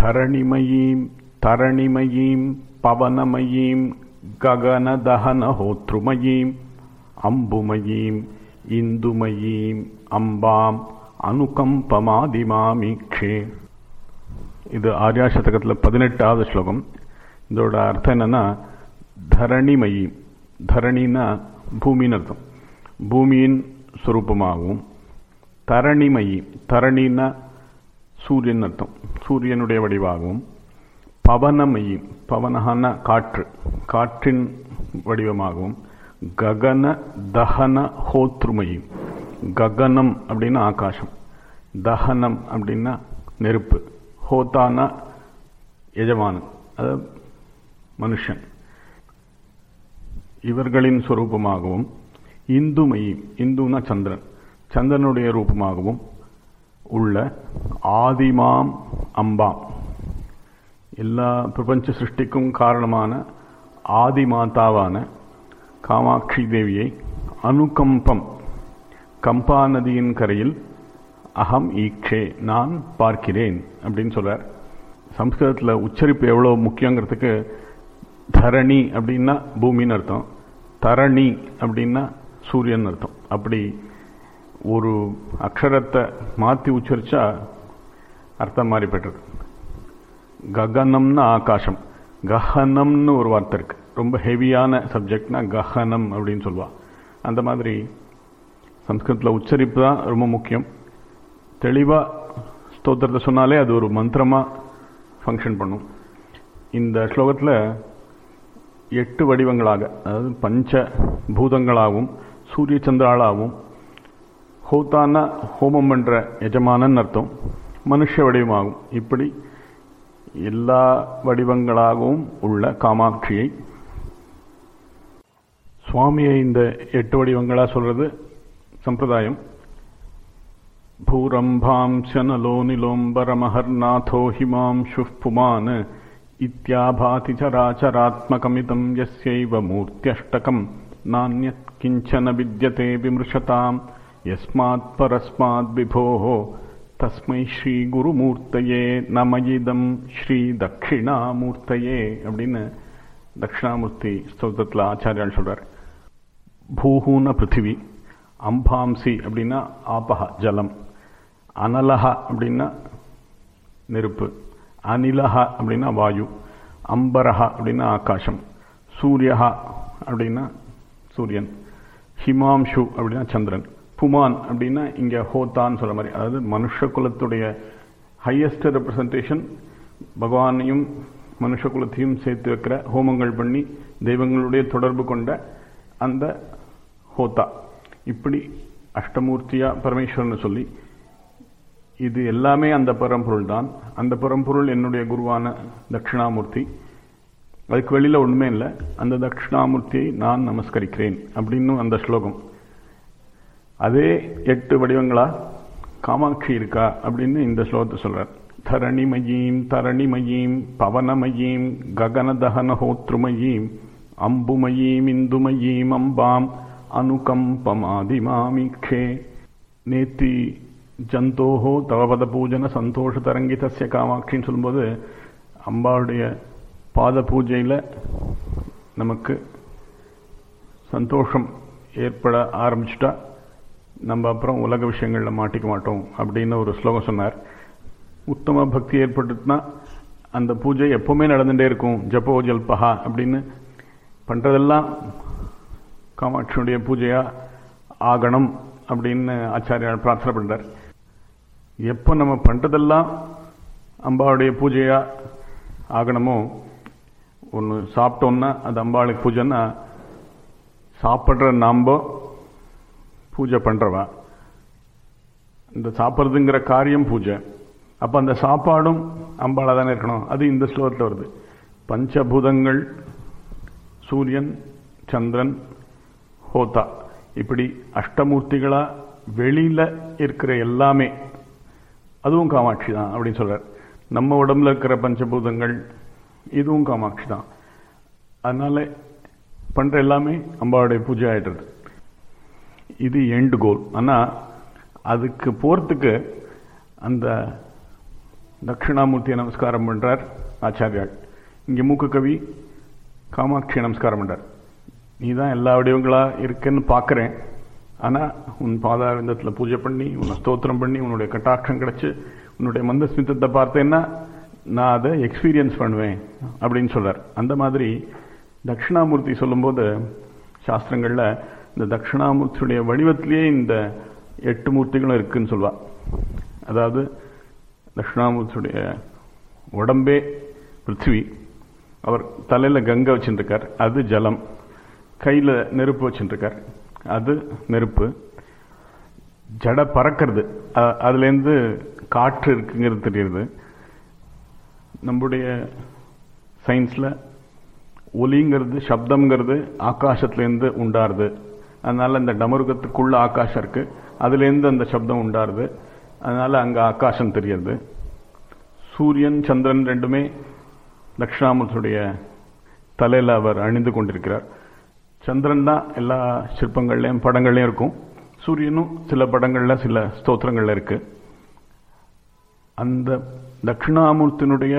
धरणिमयीं तरणिमयीं पवनमयीं गगनदहनहोतृमयीम् अम्बुमयीम् இந்துமயீம் அம்பாம் அனுகம்பமாதிமாமீக்ஷே இது ஆர்யா சதகத்தில் பதினெட்டாவது ஸ்லோகம் இதோட அர்த்தம் என்னன்னா தரணிமயி தரணினா பூமின்னு அர்த்தம் பூமியின் சுரூபமாகவும் தரணிமயி தரணினா சூரியன் அர்த்தம் சூரியனுடைய வடிவாகவும் பவனமயி பவனஹான காற்று காற்றின் வடிவமாகவும் ககன தகன ஹோத்ருமயி ககனம் அப்படின்னா ஆகாசம் தகனம் அப்படின்னா நெருப்பு ஹோத்தானா எஜமானன் அதாவது மனுஷன் இவர்களின் சொரூபமாகவும் இந்துமயி இந்துனா சந்திரன் சந்திரனுடைய ரூபமாகவும் உள்ள ஆதிமாம் அம்பாம் எல்லா பிரபஞ்ச சிருஷ்டிக்கும் காரணமான ஆதிமாதாவான காமாட்சி தேவியை அனுகம்பம் கம்பா நதியின் கரையில் அகம் ஈக்ஷே நான் பார்க்கிறேன் அப்படின்னு சொல்றார் சம்ஸ்கிருதத்தில் உச்சரிப்பு எவ்வளோ முக்கியங்கிறதுக்கு தரணி அப்படின்னா பூமின்னு அர்த்தம் தரணி அப்படின்னா சூரியன் அர்த்தம் அப்படி ஒரு அக்ஷரத்தை மாற்றி உச்சரிச்சா அர்த்தம் மாறி பெற்றது ககனம்னா ஆகாசம் கஹனம்னு ஒரு வார்த்தை இருக்கு ரொம்ப ஹெவியான சப்ஜெக்ட்னா கஹனம் அப்படின்னு சொல்லுவா அந்த மாதிரி சம்ஸ்கிருதத்தில் உச்சரிப்பு தான் ரொம்ப முக்கியம் தெளிவாக ஸ்தோத்திரத்தை சொன்னாலே அது ஒரு மந்திரமாக ஃபங்க்ஷன் பண்ணும் இந்த ஸ்லோகத்தில் எட்டு வடிவங்களாக அதாவது பஞ்ச பூதங்களாகவும் சூரிய சந்திராளாகவும் ஹோத்தான ஹோமம் பண்ற எஜமானன் அர்த்தம் மனுஷ வடிவமாகும் இப்படி எல்லா வடிவங்களாகவும் உள்ள காமாட்சியை சுவாமியை இந்த எட்டு வடிவங்களா சொல்றது சம்பிரதாயம் பூரம்பாம் சனலோ நிலோம்பரமஹர்நாதோ ஹிமாம்ஷுः புமான் இத்தியாபாதி சராச்சராத்மகமிதம் யஸ்யைவ மூர்த்தியஷ்டகம் நானியத் கிஞ்சன வித்யதே விமృశதாம் யஸ்மாத் பரஸ்மாத் விபோः தஸ்மை ஸ்ரீ குருமூர்த்தையே நமயிதம் ஸ்ரீ தட்சிணாமூர்த்தையே அப்படின்னு தட்சிணாமூர்த்தி ஸ்தோத்திரத்தில் ஆச்சாரியால் சொல்றார் பூஹூன பிருத்திவி அம்பாம்சி அப்படின்னா ஆபஹ ஜலம் அனலஹ அப்படின்னா நெருப்பு அனிலஹ அப்படின்னா வாயு அம்பரஹ அப்படின்னா ஆகாசம் சூரியஹா அப்படின்னா சூரியன் ஹிமாம்ஷு அப்படின்னா சந்திரன் புமான் அப்படின்னா இங்க ஹோத்தான்னு சொல்ற மாதிரி அதாவது மனுஷ குலத்துடைய ஹையஸ்ட் ரெப்ரசன்டேஷன் பகவானையும் மனுஷ குலத்தையும் சேர்த்து வைக்கிற ஹோமங்கள் பண்ணி தெய்வங்களுடைய தொடர்பு கொண்ட அந்த ஹோத்தா இப்படி அஷ்டமூர்த்தியா பரமேஸ்வரன் சொல்லி இது எல்லாமே அந்த பரம்பொருள் தான் அந்த பரம்பொருள் என்னுடைய குருவான தட்சிணாமூர்த்தி அதுக்கு வெளியில ஒண்ணுமே இல்லை அந்த தட்சிணாமூர்த்தியை நான் நமஸ்கரிக்கிறேன் அப்படின்னு அந்த ஸ்லோகம் அதே எட்டு வடிவங்களா காமாட்சி இருக்கா அப்படின்னு இந்த ஸ்லோகத்தை சொல்றார் தரணிமயீம் தரணிமயீம் பவனமயீம் ககனதகனஹோத்ருமயீம் அம்புமயீம் இந்துமயீம் அம்பாம் அனுகம்பமாதிமாமீக்ஷே நேத்தி ஜந்தோஹோ தவபத பூஜன சந்தோஷ தரங்கிதஸ்ய காமாட்சின்னு சொல்லும்போது அம்பாவுடைய பாத பூஜையில் நமக்கு சந்தோஷம் ஏற்பட ஆரம்பிச்சுட்டா நம்ம அப்புறம் உலக விஷயங்களில் மாட்டிக்க மாட்டோம் அப்படின்னு ஒரு ஸ்லோகம் சொன்னார் உத்தம பக்தி ஏற்பட்டுனா அந்த பூஜை எப்பவுமே நடந்துட்டே இருக்கும் ஜப்போ ஜல்பஹா அப்படின்னு பண்றதெல்லாம் காமாட்சியுடைய பூஜையா ஆகணும் அப்படின்னு ஆச்சாரியார் பிரார்த்தனை பண்றார் எப்போ நம்ம பண்றதெல்லாம் அம்பாவுடைய பூஜையா ஆகணுமோ ஒன்று சாப்பிட்டோம்னா அது அம்பாளுக்கு பூஜைன்னா சாப்பிட்ற நாம்ப பூஜை பண்றவா இந்த சாப்பிட்றதுங்கிற காரியம் பூஜை அப்ப அந்த சாப்பாடும் அம்பாளா தானே இருக்கணும் அது இந்த ஸ்லோகத்தில் வருது பஞ்சபூதங்கள் சூரியன் சந்திரன் ஹோதா இப்படி அஷ்டமூர்த்திகளா வெளியில இருக்கிற எல்லாமே அதுவும் காமாட்சி தான் அப்படின்னு சொல்றார் நம்ம உடம்புல இருக்கிற பஞ்சபூதங்கள் இதுவும் காமாட்சி தான் அதனால பண்ற எல்லாமே அம்பாவுடைய பூஜை ஆயிடுறது இது எண்டு கோல் ஆனா அதுக்கு போறதுக்கு அந்த தட்சிணாமூர்த்தியை நமஸ்காரம் பண்றார் ஆச்சாரியாள் இங்க மூக்கு கவி காமாட்சியை நமஸ்காரம் பண்றார் நீ தான் எல்லா வடிவங்களா இருக்குன்னு பார்க்கறேன் ஆனா உன் பாதாரவிந்தத்துல பூஜை பண்ணி உன்னை ஸ்தோத்திரம் பண்ணி உன்னுடைய கட்டாட்சம் கிடைச்சு உன்னுடைய மந்தஸ்மிதத்தை பார்த்தேன்னா நான் அதை எக்ஸ்பீரியன்ஸ் பண்ணுவேன் அப்படின்னு சொல்றார் அந்த மாதிரி தட்சிணாமூர்த்தி சொல்லும்போது சாஸ்திரங்கள்ல இந்த தட்சிணாமூர்த்தியுடைய வடிவத்திலேயே இந்த எட்டு மூர்த்திகளும் இருக்குன்னு சொல்வா அதாவது தட்சிணாமூர்த்தியுடைய உடம்பே பிருத்திவி அவர் தலையில கங்கை வச்சுருக்கார் அது ஜலம் கையில நெருப்பு வச்சுருக்கார் அது நெருப்பு ஜட பறக்கிறது அ- அதுலேருந்து காற்று இருக்குங்கிறது தெரியுது நம்முடைய சயின்ஸ்ல ஒலிங்கிறது சப்தம்ங்கிறது ஆகாசத்துலேருந்து உண்டாருது அதனால இந்த டமருகத்துக்குள்ள ஆகாசம் இருக்கு அதுலேருந்து அந்த சப்தம் உண்டாருது அதனால அங்க ஆகாசம் தெரியுது சூரியன் சந்திரன் ரெண்டுமே தட்சிணாமூர்த்தியுடைய தலையில அவர் அணிந்து கொண்டிருக்கிறார் சந்திரன் தான் எல்லா சிற்பங்கள்லயும் படங்கள்லயும் இருக்கும் சூரியனும் சில படங்கள்ல சில ஸ்தோத்திரங்கள்ல இருக்கு அந்த தட்சிணாமூர்த்தினுடைய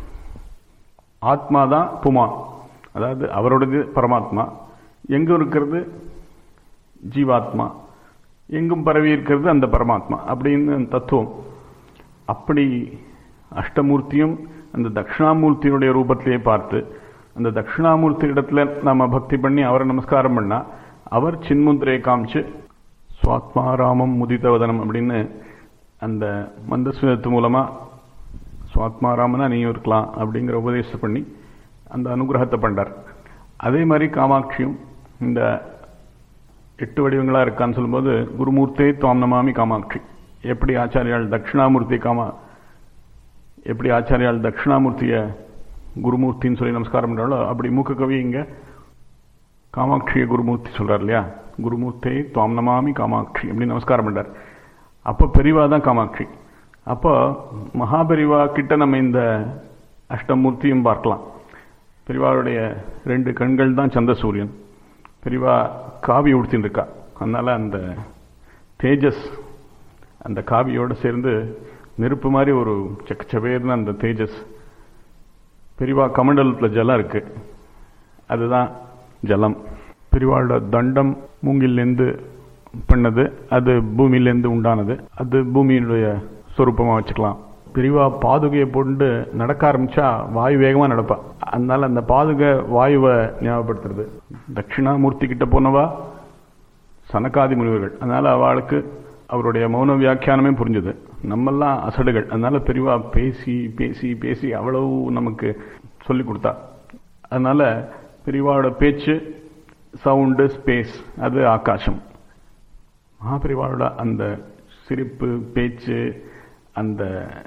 ஆத்மா தான் புமான் அதாவது அவரோடது பரமாத்மா எங்கும் இருக்கிறது ஜீவாத்மா எங்கும் பரவி இருக்கிறது அந்த பரமாத்மா அப்படின்னு தத்துவம் அப்படி அஷ்டமூர்த்தியும் அந்த தட்சிணாமூர்த்தியினுடைய ரூபத்திலேயே பார்த்து அந்த தட்சிணாமூர்த்தி இடத்துல நாம பக்தி பண்ணி அவரை நமஸ்காரம் பண்ணா அவர் சின்முத்திரையை காமிச்சு சுவாத்மாராமம் முதிதவதனம் அப்படின்னு அந்த மந்தஸ்மிதத்து மூலமா சுவாத்மாராமனா நீயும் இருக்கலாம் அப்படிங்கிற உபதேசம் பண்ணி அந்த அனுகிரகத்தை பண்றார் அதே மாதிரி காமாட்சியும் இந்த எட்டு வடிவங்களா இருக்கான்னு சொல்லும்போது குருமூர்த்தே துவாம் நமாமி காமாட்சி எப்படி ஆச்சாரியால் தட்சிணாமூர்த்தி காமா எப்படி ஆச்சாரியால் தட்சிணாமூர்த்திய குருமூர்த்தின்னு சொல்லி நமஸ்காரம் பண்றாளோ அப்படி மூக்க கவி இங்க காமாட்சிய குருமூர்த்தி சொல்றார் இல்லையா குருமூர்த்தே துவாம் நமாமி காமாட்சி அப்படின்னு நமஸ்காரம் பண்றார் அப்ப பெரிவா தான் காமாட்சி அப்போ மகாபெரிவா கிட்ட நம்ம இந்த அஷ்டமூர்த்தியும் பார்க்கலாம் பெரிவாளுடைய ரெண்டு கண்கள் தான் சந்திரசூரியன் பெரிவா காவி உடுத்தின்னு இருக்கா அதனால அந்த தேஜஸ் அந்த காவியோட சேர்ந்து நெருப்பு மாதிரி ஒரு செக்கச்சவேர்னு அந்த தேஜஸ் பெரிவா கமண்டலத்துல ஜலம் இருக்கு அதுதான் ஜலம் பெரிவாளோட தண்டம் மூங்கிலேருந்து பண்ணது அது பூமியிலேருந்து உண்டானது அது பூமியினுடைய சொரூபமா வச்சுக்கலாம் பெரிவா பாதுகையை போட்டு நடக்க ஆரம்பிச்சா வாயு வேகமா நடப்பா அதனால அந்த பாதுகை வாயுவை ஞாபகப்படுத்துறது தட்சிணாமூர்த்தி கிட்ட போனவா சனகாதி முனிவர்கள் அதனால அவளுக்கு அவருடைய மௌன வியாக்கியானமே புரிஞ்சுது நம்மெல்லாம் அசடுகள் அதனால பெரிவா பேசி பேசி பேசி அவ்வளவு நமக்கு சொல்லி கொடுத்தா அதனால பெரிவாவோட பேச்சு சவுண்டு ஸ்பேஸ் அது ஆகாசம் மகாபெரிவாளோட அந்த சிரிப்பு பேச்சு அந்த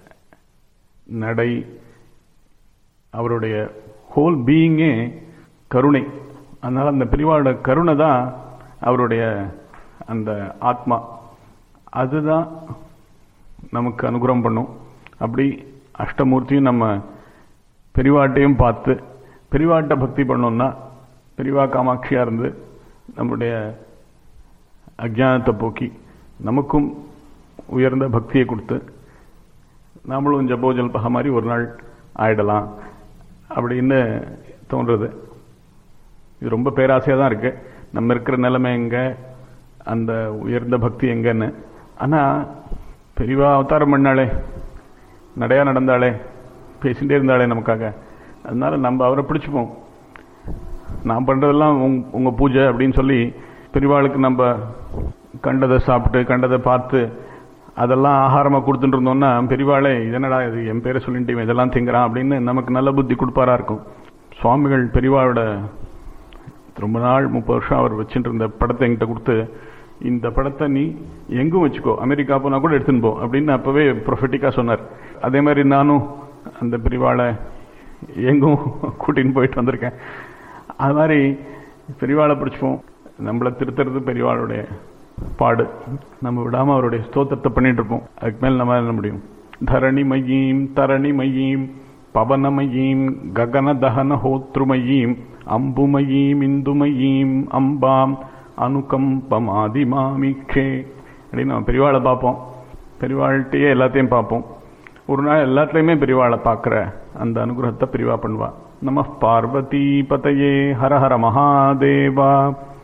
நடை அவருடைய ஹோல் பீயிங்கே கருணை அதனால அந்த பெரிவாளோட கருணை தான் அவருடைய அந்த ஆத்மா அதுதான் நமக்கு அனுகிரகம் பண்ணும் அப்படி அஷ்டமூர்த்தியும் நம்ம பெரிவாட்டையும் பார்த்து பெரிவாட்ட பக்தி பண்ணோம்னா பெரிவா காமாட்சியா இருந்து நம்முடைய அஜானத்தை போக்கி நமக்கும் உயர்ந்த பக்தியை கொடுத்து நாமளும் ஜபோ ஜல்பகா மாதிரி ஒரு நாள் ஆயிடலாம் அப்படின்னு தோன்றுறது இது ரொம்ப பேராசையாக தான் இருக்கு நம்ம இருக்கிற நிலைமை எங்க அந்த உயர்ந்த பக்தி எங்கன்னு ஆனா பெரியவா அவதாரம் பண்ணாளே நடையா நடந்தாளே பேசிட்டே இருந்தாளே நமக்காக அதனால நம்ம அவரை பிடிச்சுப்போம் நான் பண்றதெல்லாம் உங்க- உங்க பூஜை அப்படின்னு சொல்லி பெரியவாளுக்கு நம்ம கண்டதை சாப்பிட்டு கண்டதை பார்த்து அதெல்லாம் ஆகாரமா கொடுத்துட்டு இருந்தோம்னா பெரியவாளே இதனடா இது என் பேரை சொல்லிட்டு இவன் இதெல்லாம் திங்கிறான் அப்படின்னு நமக்கு நல்ல புத்தி கொடுப்பாரா இருக்கும் சுவாமிகள் பெரியவாளோட ரொம்ப நாள் முப்பது வருஷம் அவர் வச்சுட்டு இருந்த படத்தை என்கிட்ட கொடுத்து இந்த படத்தை நீ எங்கும் வச்சுக்கோ அமெரிக்கா போனா கூட எடுத்துன்னு போ அப்படின்னு அப்பவே ப்ரொஃபட்டிக்கா சொன்னார் அதே மாதிரி நானும் அந்த பிரிவாளை எங்கும் கூட்டின்னு போயிட்டு வந்திருக்கேன் அது மாதிரி பெரியவாளை பிடிச்சிப்போம் நம்மளை திருத்துறது பெரியவாளுடைய பாடு நம்ம விடாம அவருடைய ஸ்தோத்திரத்தை பண்ணிட்டு இருப்போம் அதுக்கு மேல நம்ம என்ன முடியும் தரணி மையீம் தரணி மையீம் பவனமயீம் ககன தகன ஹோத்ருமயீம் அம்புமயீம் இந்துமயீம் அம்பாம் அனுகம்பமாதிமாமிக்ஷே அப்படின்னு நம்ம பெரியவாளை பார்ப்போம் பெரியவாள்கிட்டயே எல்லாத்தையும் பார்ப்போம் ஒரு நாள் எல்லாத்துலேயுமே பிரிவாளை பார்க்குற அந்த அனுகிரகத்தை பிரிவா பண்ணுவா நம பார்வதி பதையே ஹர ஹர மகாதேவா